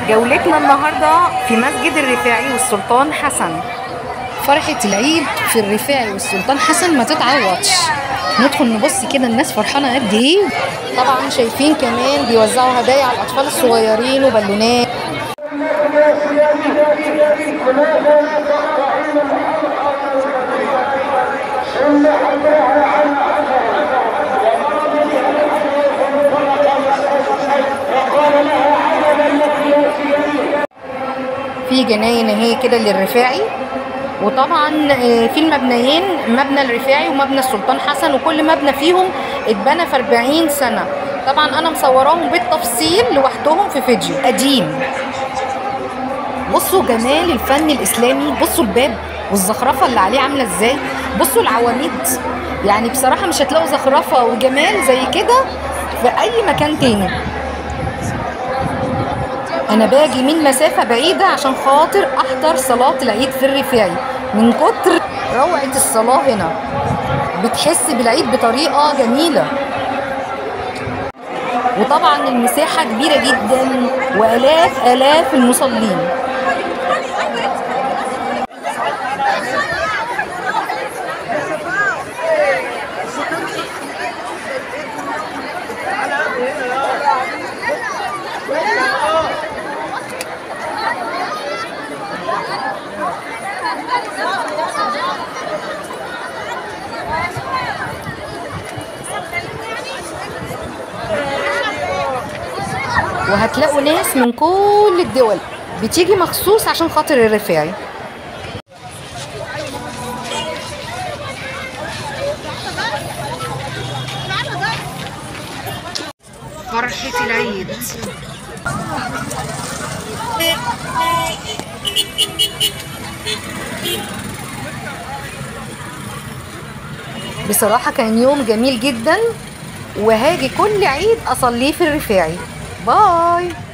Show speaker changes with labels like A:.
A: جولتنا النهارده في مسجد الرفاعي والسلطان حسن
B: فرحة العيد في الرفاعي والسلطان حسن ما تتعوضش ندخل نبص كده الناس فرحانة قد ايه طبعا شايفين كمان بيوزعوا هدايا على الأطفال الصغيرين وبالونات في جناين اهي كده للرفاعي وطبعا آه، في المبنيين مبنى الرفاعي ومبنى السلطان حسن وكل مبنى فيهم اتبنى في 40 سنة طبعا انا مصوراهم بالتفصيل لوحدهم في فيديو قديم بصوا جمال الفن الاسلامي بصوا الباب والزخرفه اللي عليه عامله ازاي بصوا العواميد يعني بصراحه مش هتلاقوا زخرفه وجمال زي كده في اي مكان تاني انا باجي من مسافه بعيده عشان خاطر احضر صلاه العيد في الرفاعي من كتر روعه الصلاه هنا بتحس بالعيد بطريقه جميله وطبعا المساحه كبيره جدا والاف الاف المصلين وهتلاقوا ناس من كل الدول بتيجي مخصوص عشان خاطر الرفاعي فرحة العيد بصراحة كان يوم جميل جدا وهاجي كل عيد أصليه في الرفاعي باي